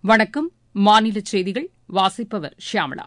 வணக்கம் மாநில செய்திகள் வாசிப்பவர் ஷியாமளா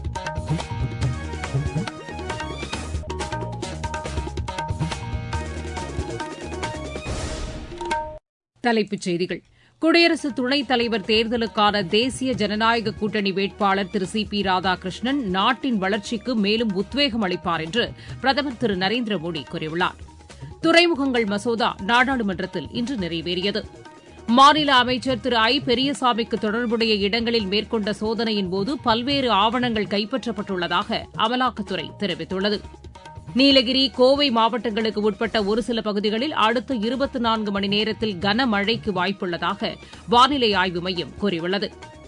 தலைப்புச் செய்திகள் குடியரசு துணைத் தலைவர் தேர்தலுக்கான தேசிய ஜனநாயக கூட்டணி வேட்பாளர் திரு சி பி ராதாகிருஷ்ணன் நாட்டின் வளர்ச்சிக்கு மேலும் உத்வேகம் அளிப்பார் என்று பிரதமர் திரு நரேந்திர மோடி கூறியுள்ளார் துறைமுகங்கள் மசோதா நாடாளுமன்றத்தில் இன்று நிறைவேறியது மாநில அமைச்சர் திரு ஐ பெரியசாமிக்கு தொடர்புடைய இடங்களில் மேற்கொண்ட சோதனையின்போது பல்வேறு ஆவணங்கள் கைப்பற்றப்பட்டுள்ளதாக அமலாக்கத்துறை தெரிவித்துள்ளது நீலகிரி கோவை மாவட்டங்களுக்கு உட்பட்ட ஒரு சில பகுதிகளில் அடுத்த இருபத்தி நான்கு மணி நேரத்தில் கனமழைக்கு வாய்ப்புள்ளதாக வானிலை ஆய்வு மையம் கூறியுள்ளது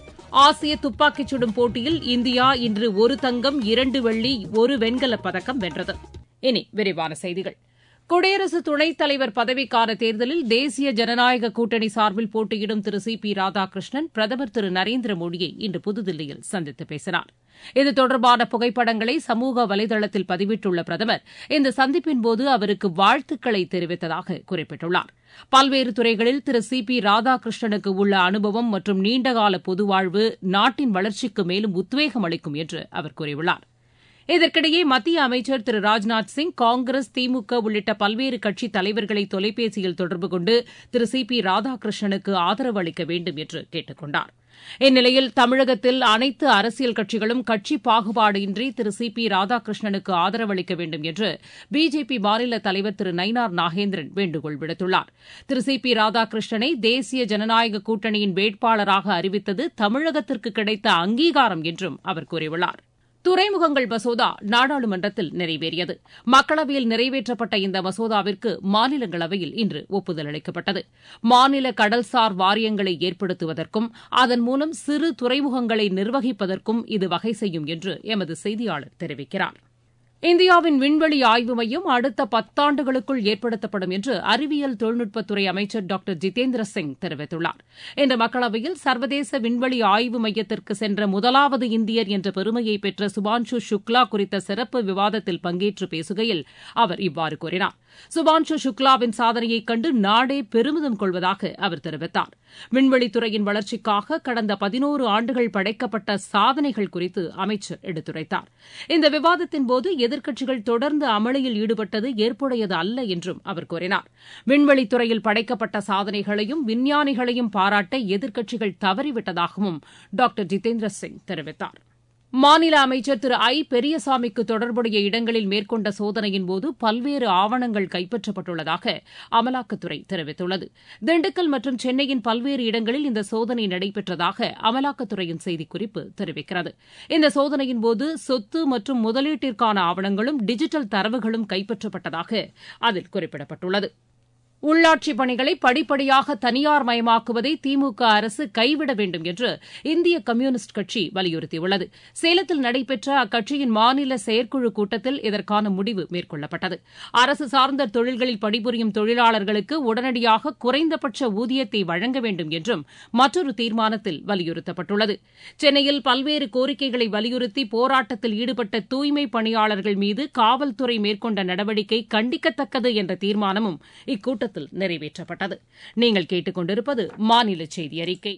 ஆசிய துப்பாக்கிச் சுடும் போட்டியில் இந்தியா இன்று ஒரு தங்கம் இரண்டு வெள்ளி ஒரு வெண்கலப் பதக்கம் வென்றது இனி விரிவான செய்திகள் குடியரசு துணைத் தலைவர் பதவிக்கான தேர்தலில் தேசிய ஜனநாயக கூட்டணி சார்பில் போட்டியிடும் திரு சி பி ராதாகிருஷ்ணன் பிரதமர் திரு நரேந்திர மோடியை இன்று புதுதில்லியில் சந்தித்து பேசினார் இது தொடர்பான புகைப்படங்களை சமூக வலைதளத்தில் பதிவிட்டுள்ள பிரதமர் இந்த சந்திப்பின்போது அவருக்கு வாழ்த்துக்களை தெரிவித்ததாக குறிப்பிட்டுள்ளார் பல்வேறு துறைகளில் திரு சி பி ராதாகிருஷ்ணனுக்கு உள்ள அனுபவம் மற்றும் நீண்டகால பொதுவாழ்வு நாட்டின் வளர்ச்சிக்கு மேலும் உத்வேகம் அளிக்கும் என்று அவர் கூறியுள்ளார் இதற்கிடையே மத்திய அமைச்சர் திரு ராஜ்நாத் சிங் காங்கிரஸ் திமுக உள்ளிட்ட பல்வேறு கட்சித் தலைவர்களை தொலைபேசியில் தொடர்பு கொண்டு திரு சி பி ராதாகிருஷ்ணனுக்கு ஆதரவு அளிக்க வேண்டும் என்று கேட்டுக் கொண்டார் இந்நிலையில் தமிழகத்தில் அனைத்து அரசியல் கட்சிகளும் கட்சி பாகுபாடின்றி திரு சி பி ராதாகிருஷ்ணனுக்கு ஆதரவு அளிக்க வேண்டும் என்று பிஜேபி மாநில தலைவர் திரு நயினார் நாகேந்திரன் வேண்டுகோள் விடுத்துள்ளார் திரு சி பி ராதாகிருஷ்ணனை தேசிய ஜனநாயக கூட்டணியின் வேட்பாளராக அறிவித்தது தமிழகத்திற்கு கிடைத்த அங்கீகாரம் என்றும் அவர் கூறியுள்ளார் துறைமுகங்கள் மசோதா நாடாளுமன்றத்தில் நிறைவேறியது மக்களவையில் நிறைவேற்றப்பட்ட இந்த மசோதாவிற்கு மாநிலங்களவையில் இன்று ஒப்புதல் அளிக்கப்பட்டது மாநில கடல்சார் வாரியங்களை ஏற்படுத்துவதற்கும் அதன் மூலம் சிறு துறைமுகங்களை நிர்வகிப்பதற்கும் இது வகை செய்யும் என்று எமது செய்தியாளர் தெரிவிக்கிறார் இந்தியாவின் விண்வெளி ஆய்வு மையம் அடுத்த பத்தாண்டுகளுக்குள் ஏற்படுத்தப்படும் என்று அறிவியல் தொழில்நுட்பத்துறை அமைச்சர் டாக்டர் ஜிதேந்திர சிங் தெரிவித்துள்ளார் இன்று மக்களவையில் சர்வதேச விண்வெளி ஆய்வு மையத்திற்கு சென்ற முதலாவது இந்தியர் என்ற பெருமையை பெற்ற சுபான்ஷு சுக்லா குறித்த சிறப்பு விவாதத்தில் பங்கேற்று பேசுகையில் அவர் இவ்வாறு கூறினார் சுபான்ஷு சுக்லாவின் சாதனையைக் கண்டு நாடே பெருமிதம் கொள்வதாக அவர் தெரிவித்தார் விண்வெளித்துறையின் வளர்ச்சிக்காக கடந்த பதினோரு ஆண்டுகள் படைக்கப்பட்ட சாதனைகள் குறித்து அமைச்சர் எடுத்துரைத்தார் இந்த விவாதத்தின்போது எதிர்க்கட்சிகள் தொடர்ந்து அமளியில் ஈடுபட்டது ஏற்புடையது அல்ல என்றும் அவர் கூறினார் விண்வெளித்துறையில் படைக்கப்பட்ட சாதனைகளையும் விஞ்ஞானிகளையும் பாராட்ட எதிர்க்கட்சிகள் தவறிவிட்டதாகவும் டாக்டர் ஜிதேந்திர சிங் தெரிவித்தார் மாநில அமைச்சர் திரு ஐ பெரியசாமிக்கு தொடர்புடைய இடங்களில் மேற்கொண்ட சோதனையின்போது பல்வேறு ஆவணங்கள் கைப்பற்றப்பட்டுள்ளதாக அமலாக்கத்துறை தெரிவித்துள்ளது திண்டுக்கல் மற்றும் சென்னையின் பல்வேறு இடங்களில் இந்த சோதனை நடைபெற்றதாக அமலாக்கத்துறையின் செய்திக்குறிப்பு தெரிவிக்கிறது இந்த சோதனையின்போது சொத்து மற்றும் முதலீட்டிற்கான ஆவணங்களும் டிஜிட்டல் தரவுகளும் கைப்பற்றப்பட்டதாக அதில் குறிப்பிடப்பட்டுள்ளது உள்ளாட்சிப் பணிகளை படிப்படியாக தனியார் மயமாக்குவதை திமுக அரசு கைவிட வேண்டும் என்று இந்திய கம்யூனிஸ்ட் கட்சி வலியுறுத்தியுள்ளது சேலத்தில் நடைபெற்ற அக்கட்சியின் மாநில செயற்குழு கூட்டத்தில் இதற்கான முடிவு மேற்கொள்ளப்பட்டது அரசு சார்ந்த தொழில்களில் பணிபுரியும் தொழிலாளர்களுக்கு உடனடியாக குறைந்தபட்ச ஊதியத்தை வழங்க வேண்டும் என்றும் மற்றொரு தீர்மானத்தில் வலியுறுத்தப்பட்டுள்ளது சென்னையில் பல்வேறு கோரிக்கைகளை வலியுறுத்தி போராட்டத்தில் ஈடுபட்ட தூய்மை பணியாளர்கள் மீது காவல்துறை மேற்கொண்ட நடவடிக்கை கண்டிக்கத்தக்கது என்ற தீர்மானமும் இக்கூட்டத்தில் கூட்டத்தில் நிறைவேற்றப்பட்டது நீங்கள் கேட்டுக்கொண்டிருப்பது மாநில செய்தி அறிக்கை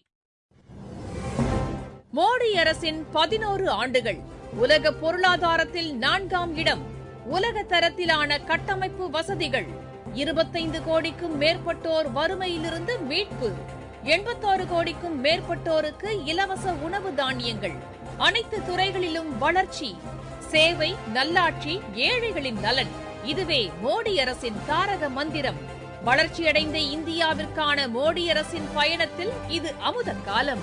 மோடி அரசின் பதினோரு ஆண்டுகள் உலக பொருளாதாரத்தில் நான்காம் இடம் உலக தரத்திலான கட்டமைப்பு வசதிகள் இருபத்தைந்து கோடிக்கும் மேற்பட்டோர் வறுமையிலிருந்து மீட்பு எண்பத்தாறு கோடிக்கும் மேற்பட்டோருக்கு இலவச உணவு தானியங்கள் அனைத்து துறைகளிலும் வளர்ச்சி சேவை நல்லாட்சி ஏழைகளின் நலன் இதுவே மோடி அரசின் தாரக மந்திரம் வளர்ச்சியடைந்த இந்தியாவிற்கான மோடி அரசின் பயணத்தில் இது அமுத காலம்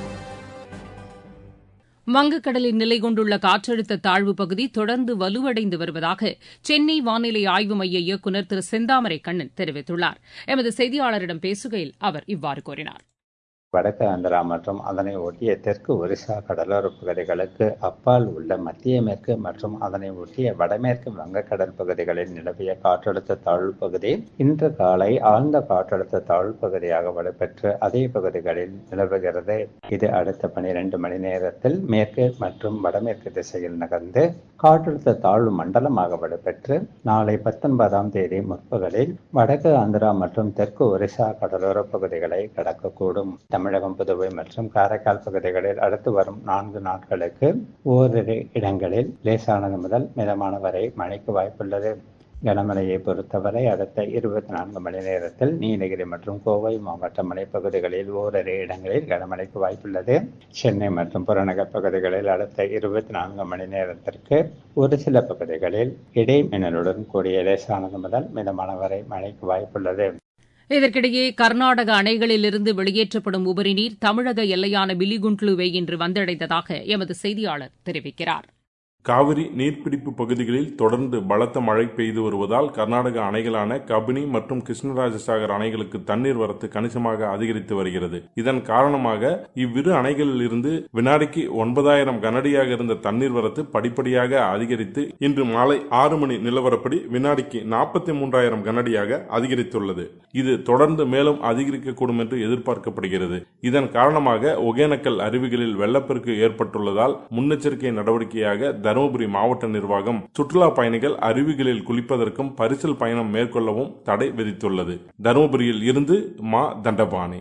வங்கக்கடலில் நிலை கொண்டுள்ள காற்றழுத்த தாழ்வு பகுதி தொடர்ந்து வலுவடைந்து வருவதாக சென்னை வானிலை ஆய்வு மைய இயக்குநர் திரு செந்தாமரை கண்ணன் தெரிவித்துள்ளார் எமது செய்தியாளரிடம் பேசுகையில் அவர் இவ்வாறு கூறினார் வடக்கு ஆந்திரா மற்றும் அதனை ஒட்டிய தெற்கு ஒரிசா கடலோர பகுதிகளுக்கு அப்பால் உள்ள மத்திய மேற்கு மற்றும் அதனை ஒட்டிய வடமேற்கு வங்கக்கடல் பகுதிகளில் நிலவிய காற்றழுத்த தாழ்வு பகுதி இன்று காலை ஆழ்ந்த காற்றழுத்த தாழ்வு பகுதியாக வலுப்பெற்று அதே பகுதிகளில் நிலவுகிறது இது அடுத்த பனிரெண்டு மணி நேரத்தில் மேற்கு மற்றும் வடமேற்கு திசையில் நகர்ந்து காற்றழுத்த தாழ்வு மண்டலமாக வலுப்பெற்று நாளை பத்தொன்பதாம் தேதி முற்பகலில் வடக்கு ஆந்திரா மற்றும் தெற்கு ஒரிசா கடலோர பகுதிகளை கடக்கக்கூடும் தமிழகம் புதுவை மற்றும் காரைக்கால் பகுதிகளில் அடுத்து வரும் நான்கு நாட்களுக்கு ஓரிரு இடங்களில் லேசானது முதல் மிதமான வரை மழைக்கு வாய்ப்புள்ளது கனமழையை பொறுத்தவரை அடுத்த இருபத்தி நான்கு மணி நேரத்தில் நீலகிரி மற்றும் கோவை மாவட்ட மலைப்பகுதிகளில் ஓரிரு இடங்களில் கனமழைக்கு வாய்ப்புள்ளது சென்னை மற்றும் புறநகர் பகுதிகளில் அடுத்த இருபத்தி நான்கு மணி நேரத்திற்கு ஒரு சில பகுதிகளில் இடைமின்னலுடன் கூடிய லேசானது முதல் மிதமான வரை மழைக்கு வாய்ப்புள்ளது இதற்கிடையே கர்நாடக அணைகளிலிருந்து வெளியேற்றப்படும் உபரி நீர் தமிழக எல்லையான பிலிகுண்ட்லுவை இன்று வந்தடைந்ததாக எமது செய்தியாளர் தெரிவிக்கிறார் காவிரி நீர்பிடிப்பு பகுதிகளில் தொடர்ந்து பலத்த மழை பெய்து வருவதால் கர்நாடக அணைகளான கபினி மற்றும் கிருஷ்ணராஜசாகர் அணைகளுக்கு தண்ணீர் வரத்து கணிசமாக அதிகரித்து வருகிறது இதன் காரணமாக இவ்விரு அணைகளில் இருந்து வினாடிக்கு ஒன்பதாயிரம் கனடியாக இருந்த தண்ணீர் வரத்து படிப்படியாக அதிகரித்து இன்று மாலை ஆறு மணி நிலவரப்படி வினாடிக்கு நாற்பத்தி மூன்றாயிரம் கனடியாக அதிகரித்துள்ளது இது தொடர்ந்து மேலும் அதிகரிக்கக்கூடும் என்று எதிர்பார்க்கப்படுகிறது இதன் காரணமாக ஒகேனக்கல் அருவிகளில் வெள்ளப்பெருக்கு ஏற்பட்டுள்ளதால் முன்னெச்சரிக்கை நடவடிக்கையாக தருமபுரி மாவட்ட நிர்வாகம் சுற்றுலா பயணிகள் அருவிகளில் குளிப்பதற்கும் பரிசல் பயணம் மேற்கொள்ளவும் தடை விதித்துள்ளது தருமபுரியில் இருந்து மா தண்டபாணி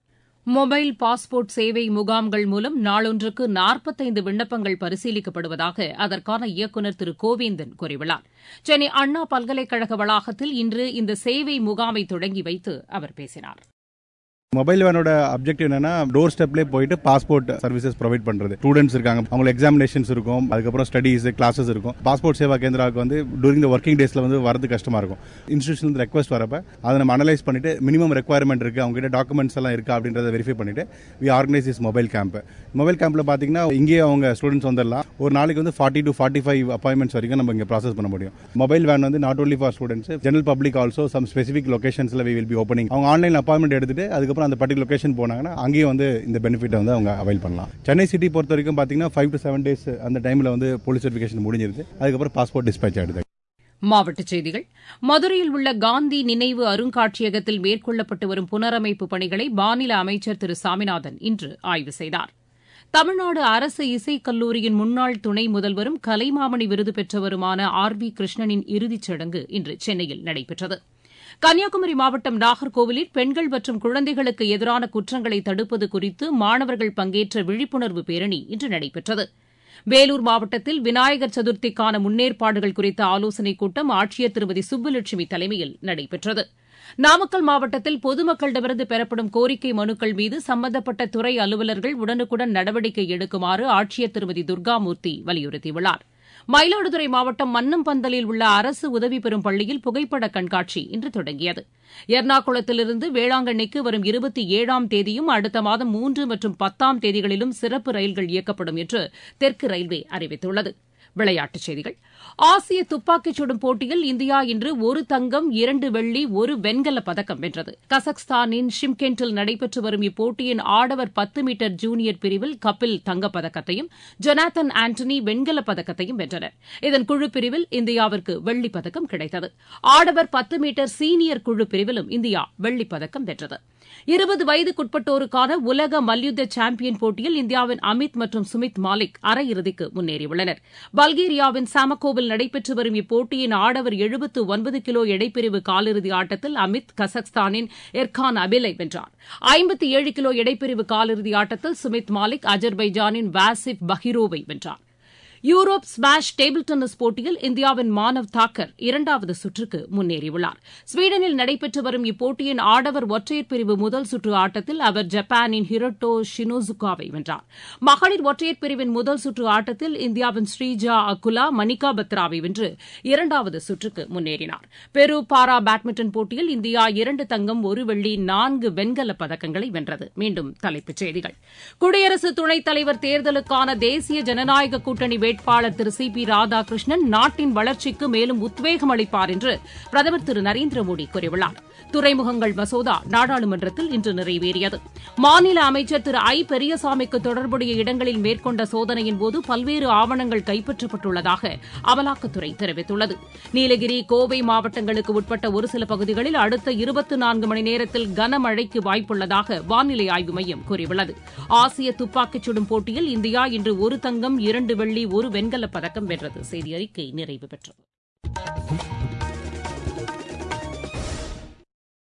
மொபைல் பாஸ்போர்ட் சேவை முகாம்கள் மூலம் நாளொன்றுக்கு நாற்பத்தைந்து விண்ணப்பங்கள் பரிசீலிக்கப்படுவதாக அதற்கான இயக்குநர் திரு கோவேந்தன் கூறியுள்ளார் சென்னை அண்ணா பல்கலைக்கழக வளாகத்தில் இன்று இந்த சேவை முகாமை தொடங்கி வைத்து அவர் பேசினார் மொபைல் வேனோட அப்ஜெக்டிவ் என்னன்னா டோர் ஸ்டெப்லேயே போயிட்டு பாஸ்போர்ட் சர்வீசஸ் ப்ரொவைட் பண்றது ஸ்டூடெண்ட்ஸ் இருக்காங்க அவங்களுக்கு எக்ஸாமினேஷன்ஸ் இருக்கும் அதுக்கப்புறம் ஸ்டடீஸ் கிளாஸஸ் இருக்கும் பாஸ்போர்ட் சேவா கேந்திராவுக்கு வந்து டூரிங் த ஒர்க்கிங் டேஸ்ல வந்து வரது கஷ்டமா இருக்கும் இன்ஸ்டியூஷன் ரெக்வஸ்ட் வரப்ப அதை நம்ம அனலைஸ் பண்ணிட்டு மினிமம் ரெக்குவயர்மெண்ட் இருக்கு அவங்க கிட்ட டாக்குமெண்ட்ஸ் எல்லாம் இருக்கா அப்படின்றத வெரிஃபை பண்ணிட்டு we organise is mobile camp mobile கேம்ப்ல பாத்தீங்கன்னா இங்கேயே அவங்க ஸ்டூடெண்ட்ஸ் வந்துடலாம் ஒரு நாளைக்கு வந்து forty to forty five appointments வரைக்கும் நம்ம இங்கே ப்ராசஸ் பண்ண முடியும் மொபைல் வேன் வந்து not only for students general public also some specific லொகேஷன்ஸ்ல வி வில் பி ஓப்பனிங் அவங்க ஆன்லைன் அப்பாயின்மெண்ட் எடுத்துட்டு அதுக்கப்புறம் அந்த பர்டிகுலர் லொகேஷன் போனாங்கன்னா அங்கேயும் வந்து இந்த பெனிஃபிட்டை வந்து அவங்க அவைல் பண்ணலாம் சென்னை சிட்டி பொறுத்த வரைக்கும் பார்த்தீங்கன்னா ஃபைவ் டு செவன் டேஸ் அந்த டைமில் வந்து போலீஸ் வெரிஃபிகேஷன் முடிஞ்சிருது அதுக்கப்புறம் பாஸ்போர்ட் டிஸ்பேச் ஆயிடுது மாவட்டச் செய்திகள் மதுரையில் உள்ள காந்தி நினைவு அருங்காட்சியகத்தில் மேற்கொள்ளப்பட்டு வரும் புனரமைப்பு பணிகளை மாநில அமைச்சர் திரு சாமிநாதன் இன்று ஆய்வு செய்தார் தமிழ்நாடு அரசு இசைக் கல்லூரியின் முன்னாள் துணை முதல்வரும் கலைமாமணி விருது பெற்றவருமான ஆர் வி கிருஷ்ணனின் இறுதிச் சடங்கு இன்று சென்னையில் நடைபெற்றது கன்னியாகுமரி மாவட்டம் நாகர்கோவிலில் பெண்கள் மற்றும் குழந்தைகளுக்கு எதிரான குற்றங்களை தடுப்பது குறித்து மாணவர்கள் பங்கேற்ற விழிப்புணர்வு பேரணி இன்று நடைபெற்றது வேலூர் மாவட்டத்தில் விநாயகர் சதுர்த்திக்கான முன்னேற்பாடுகள் குறித்த ஆலோசனைக் கூட்டம் ஆட்சியர் திருமதி சுப்புலட்சுமி தலைமையில் நடைபெற்றது நாமக்கல் மாவட்டத்தில் பொதுமக்களிடமிருந்து பெறப்படும் கோரிக்கை மனுக்கள் மீது சம்பந்தப்பட்ட துறை அலுவலர்கள் உடனுக்குடன் நடவடிக்கை எடுக்குமாறு ஆட்சியர் திருமதி துர்காமூர்த்தி வலியுறுத்தியுள்ளார் மயிலாடுதுறை மாவட்டம் மன்னம்பந்தலில் உள்ள அரசு உதவி பெறும் பள்ளியில் புகைப்பட கண்காட்சி இன்று தொடங்கியது எர்ணாகுளத்திலிருந்து வேளாங்கண்ணிக்கு வரும் இருபத்தி ஏழாம் தேதியும் அடுத்த மாதம் மூன்று மற்றும் பத்தாம் தேதிகளிலும் சிறப்பு ரயில்கள் இயக்கப்படும் என்று தெற்கு ரயில்வே அறிவித்துள்ளது விளையாட்டுச் செய்திகள் ஆசிய துப்பாக்கிச் சுடும் போட்டியில் இந்தியா இன்று ஒரு தங்கம் இரண்டு வெள்ளி ஒரு வெண்கலப் பதக்கம் வென்றது கசக்ஸ்தானின் ஷிம்கென்டில் நடைபெற்று வரும் இப்போட்டியின் ஆடவர் பத்து மீட்டர் ஜூனியர் பிரிவில் கபில் தங்கப்பதக்கத்தையும் ஜொனாத்தன் ஆண்டனி வெண்கலப் பதக்கத்தையும் வென்றனர் இதன் குழு பிரிவில் இந்தியாவிற்கு வெள்ளிப் பதக்கம் கிடைத்தது ஆடவர் பத்து மீட்டர் சீனியர் குழு பிரிவிலும் இந்தியா வெள்ளிப் பதக்கம் வென்றது இருபது வயதுக்குட்பட்டோருக்கான உலக மல்யுத்த சாம்பியன் போட்டியில் இந்தியாவின் அமித் மற்றும் சுமித் மாலிக் அரையிறுதிக்கு முன்னேறியுள்ளனர் பல்கேரியாவின் சாமக்கோவில் நடைபெற்று வரும் இப்போட்டியின் ஆடவர் எழுபத்து ஒன்பது கிலோ எடைப்பிரிவு காலிறுதி ஆட்டத்தில் அமித் கசக்ஸ்தானின் எர்கான் அபிலை வென்றார் ஐம்பத்தி ஏழு கிலோ எடைப்பிரிவு காலிறுதி ஆட்டத்தில் சுமித் மாலிக் அஜர்பைஜானின் வாசிப் பஹிரோவை வென்றார் யூரோப் ஸ்மாஷ் டேபிள் டென்னிஸ் போட்டியில் இந்தியாவின் மானவ் தாக்கர் இரண்டாவது சுற்றுக்கு முன்னேறியுள்ளார் ஸ்வீடனில் நடைபெற்று வரும் இப்போட்டியின் ஆடவர் ஒற்றையர் பிரிவு முதல் சுற்று ஆட்டத்தில் அவர் ஜப்பானின் ஹிரோட்டோ ஷினோசுகாவை வென்றார் மகளிர் ஒற்றையர் பிரிவின் முதல் சுற்று ஆட்டத்தில் இந்தியாவின் ஸ்ரீஜா அகுலா மணிகா பத்ராவை வென்று இரண்டாவது சுற்றுக்கு முன்னேறினார் பெரு பாரா பேட்மிண்டன் போட்டியில் இந்தியா இரண்டு தங்கம் ஒரு வெள்ளி நான்கு வெண்கலப் பதக்கங்களை வென்றது மீண்டும் தலைப்புச் செய்திகள் குடியரசு துணைத் தலைவர் தேர்தலுக்கான தேசிய ஜனநாயக கூட்டணி வேட்பாளர் திரு சி பி ராதாகிருஷ்ணன் நாட்டின் வளர்ச்சிக்கு மேலும் உத்வேகம் அளிப்பார் என்று பிரதமர் திரு நரேந்திர மோடி கூறியுள்ளார் துறைமுகங்கள் மசோதா நாடாளுமன்றத்தில் இன்று நிறைவேறியது மாநில அமைச்சர் திரு ஐ பெரியசாமிக்கு தொடர்புடைய இடங்களில் மேற்கொண்ட சோதனையின்போது பல்வேறு ஆவணங்கள் கைப்பற்றப்பட்டுள்ளதாக அமலாக்கத்துறை தெரிவித்துள்ளது நீலகிரி கோவை மாவட்டங்களுக்கு உட்பட்ட ஒரு சில பகுதிகளில் அடுத்த இருபத்தி நான்கு மணி நேரத்தில் கனமழைக்கு வாய்ப்புள்ளதாக வானிலை ஆய்வு மையம் கூறியுள்ளது ஆசிய துப்பாக்கிச் சுடும் போட்டியில் இந்தியா இன்று ஒரு தங்கம் இரண்டு வெள்ளி ஒரு வெண்கலப் பதக்கம் வென்றது செய்தி அறிக்கை நிறைவு பெற்றது